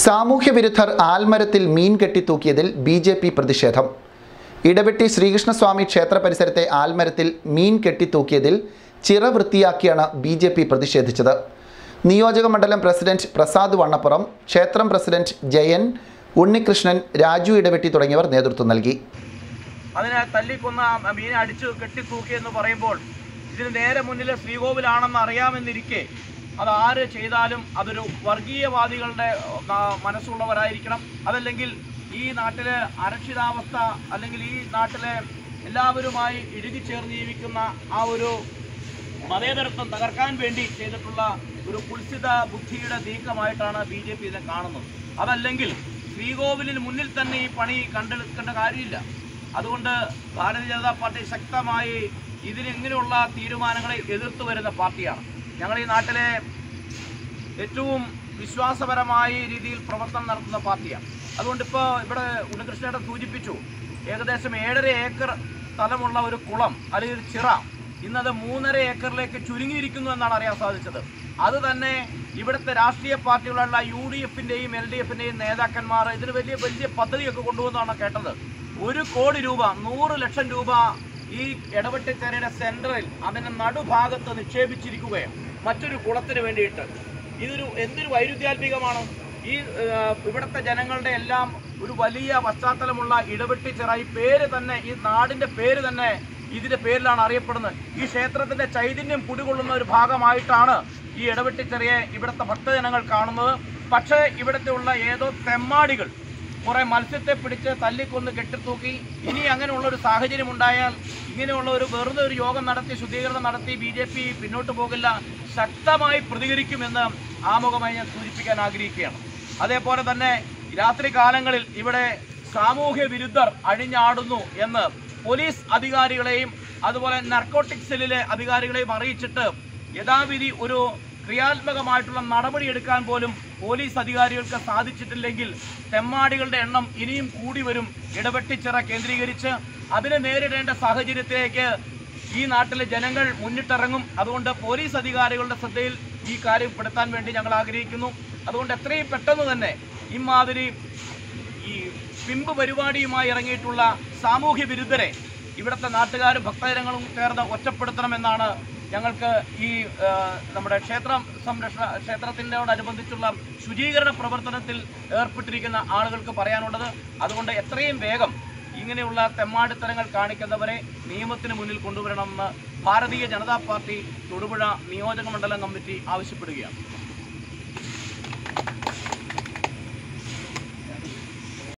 സാമൂഹ്യവിരുദ്ധർ ആൽമരത്തിൽ മീൻ കെട്ടിത്തൂക്കിയതിൽ ബി ജെ പി പ്രതിഷേധം ഇടവെട്ടി ശ്രീകൃഷ്ണസ്വാമി ക്ഷേത്ര പരിസരത്തെ ആൽമരത്തിൽ മീൻ കെട്ടിത്തൂക്കിയതിൽ ചിറ വൃത്തിയാക്കിയാണ് ബി ജെ പി പ്രതിഷേധിച്ചത് നിയോജക മണ്ഡലം പ്രസിഡന്റ് പ്രസാദ് വണ്ണപ്പുറം ക്ഷേത്രം പ്രസിഡന്റ് ജയൻ ഉണ്ണികൃഷ്ണൻ രാജു ഇടവെട്ടി തുടങ്ങിയവർ നേതൃത്വം നൽകി അതിനെ തല്ലിക്കൊന്ന ആ മീനെ അടിച്ചു കെട്ടിത്തൂക്കി എന്ന് പറയുമ്പോൾ ഇതിന് നേരെ മുന്നിലെ ശ്രീകോവിലാണെന്ന് അറിയാമെന്നിരിക്കെ അത് ആര് ചെയ്താലും അതൊരു വർഗീയവാദികളുടെ ആ, മനസ്സുള്ളവരായിരിക്കണം അതല്ലെങ്കിൽ ഈ നാട്ടിലെ അരക്ഷിതാവസ്ഥ അല്ലെങ്കിൽ ഈ നാട്ടിലെ എല്ലാവരുമായി ഇഴുകിച്ചേർന്ന് ജീവിക്കുന്ന ആ ഒരു മതേതരത്വം തകർക്കാൻ വേണ്ടി ചെയ്തിട്ടുള്ള ഒരു കുൽസിത ബുദ്ധിയുടെ നീക്കമായിട്ടാണ് ബി ജെ പി ഇതിനെ കാണുന്നത് അതല്ലെങ്കിൽ ശ്രീകോവിലിന് മുന്നിൽ തന്നെ ഈ പണി കണ്ടെടുക്കേണ്ട കാര്യമില്ല അതുകൊണ്ട് ഭാരതീയ ജനതാ പാർട്ടി ശക്തമായി ഇതിനെങ്ങനെയുള്ള തീരുമാനങ്ങളെ എതിർത്ത് വരുന്ന പാർട്ടിയാണ് ഞങ്ങൾ ഈ നാട്ടിലെ ഏറ്റവും വിശ്വാസപരമായ രീതിയിൽ പ്രവർത്തനം നടത്തുന്ന പാർട്ടിയാണ് അതുകൊണ്ട് ഇപ്പോൾ ഇവിടെ ഉണ്ണികൃഷ്ണേട്ടൻ സൂചിപ്പിച്ചു ഏകദേശം ഏഴര ഏക്കർ സ്ഥലമുള്ള ഒരു കുളം അല്ലെങ്കിൽ ഒരു ചിറ ഇന്നത് മൂന്നര ഏക്കറിലേക്ക് ചുരുങ്ങിയിരിക്കുന്നു എന്നാണ് അറിയാൻ സാധിച്ചത് അത് തന്നെ ഇവിടുത്തെ രാഷ്ട്രീയ പാർട്ടികളുള്ള യു ഡി എഫിൻ്റെയും എൽ ഡി എഫിൻ്റെയും നേതാക്കന്മാർ ഇതിന് വലിയ വലിയ പദ്ധതിയൊക്കെ കൊണ്ടുവന്നാണ് കേട്ടത് ഒരു കോടി രൂപ നൂറ് ലക്ഷം രൂപ ഈ ഇടവെട്ടിക്കരയുടെ സെൻറ്ററിൽ അതിൻ്റെ നടുഭാഗത്ത് നിക്ഷേപിച്ചിരിക്കുകയാണ് മറ്റൊരു കുളത്തിന് വേണ്ടിയിട്ട് ഇതൊരു എന്തൊരു വൈരുദ്ധ്യാത്മികമാണ് ഈ ആ, ഇവിടുത്തെ ജനങ്ങളുടെ എല്ലാം ഒരു വലിയ പശ്ചാത്തലമുള്ള ഇടവെട്ടിച്ചിറ ഈ പേര് തന്നെ ഈ നാടിന്റെ പേര് തന്നെ ഇതിന്റെ പേരിലാണ് അറിയപ്പെടുന്നത് ഈ ക്ഷേത്രത്തിന്റെ ചൈതന്യം കുടികൊള്ളുന്ന ഒരു ഭാഗമായിട്ടാണ് ഈ ഇടവെട്ടിച്ചെറിയെ ഇവിടുത്തെ ഭക്തജനങ്ങൾ കാണുന്നത് പക്ഷേ ഇവിടുത്തെ ഉള്ള ഏതോ തെമ്മാടികൾ കുറെ മത്സ്യത്തെ പിടിച്ച് തല്ലിക്കൊന്ന് കെട്ടിത്തൂക്കി ഇനി അങ്ങനെയുള്ള ഒരു സാഹചര്യം ഉണ്ടായാൽ ഇങ്ങനെയുള്ള ഒരു വെറുതെ ഒരു യോഗം നടത്തി ശുദ്ധീകരണം നടത്തി ബി ജെ പി പിന്നോട്ട് പോകില്ല ശക്തമായി പ്രതികരിക്കുമെന്ന് ആമുഖമായി ഞാൻ സൂചിപ്പിക്കാൻ ആഗ്രഹിക്കുകയാണ് അതേപോലെ തന്നെ രാത്രി കാലങ്ങളിൽ ഇവിടെ സാമൂഹ്യ വിരുദ്ധർ അഴിഞ്ഞാടുന്നു എന്ന് പോലീസ് അധികാരികളെയും അതുപോലെ നർക്കോട്ടിക് സെല്ലിലെ അധികാരികളെയും അറിയിച്ചിട്ട് യഥാവിധി ഒരു ക്രിയാത്മകമായിട്ടുള്ള നടപടി എടുക്കാൻ പോലും പോലീസ് അധികാരികൾക്ക് സാധിച്ചിട്ടില്ലെങ്കിൽ തെമ്മാടികളുടെ എണ്ണം ഇനിയും കൂടി വരും ഇടവെട്ടിച്ചിറ കേന്ദ്രീകരിച്ച് അതിനെ നേരിടേണ്ട സാഹചര്യത്തിലേക്ക് ഈ നാട്ടിലെ ജനങ്ങൾ മുന്നിട്ടിറങ്ങും അതുകൊണ്ട് പോലീസ് അധികാരികളുടെ ശ്രദ്ധയിൽ ഈ കാര്യം പെടുത്താൻ വേണ്ടി ഞങ്ങൾ ആഗ്രഹിക്കുന്നു അതുകൊണ്ട് എത്രയും പെട്ടെന്ന് തന്നെ ഇമാതിരി ഈ പിമ്പ് പരിപാടിയുമായി ഇറങ്ങിയിട്ടുള്ള സാമൂഹ്യ വിരുദ്ധരെ ഇവിടുത്തെ നാട്ടുകാരും ഭക്തജനങ്ങളും ചേർന്ന് ഒറ്റപ്പെടുത്തണമെന്നാണ് ഞങ്ങൾക്ക് ഈ ആ, നമ്മുടെ ക്ഷേത്ര സംരക്ഷണ ക്ഷേത്രത്തിനോടനുബന്ധിച്ചുള്ള ശുചീകരണ പ്രവർത്തനത്തിൽ ഏർപ്പെട്ടിരിക്കുന്ന ആളുകൾക്ക് പറയാനുള്ളത് അതുകൊണ്ട് എത്രയും വേഗം ഇങ്ങനെയുള്ള തെമ്മാടിത്തരങ്ങൾ കാണിക്കുന്നവരെ നിയമത്തിന് മുന്നിൽ കൊണ്ടുവരണമെന്ന് ഭാരതീയ ജനതാ പാർട്ടി തൊടുപുഴ നിയോജക മണ്ഡലം കമ്മിറ്റി ആവശ്യപ്പെടുകയാണ്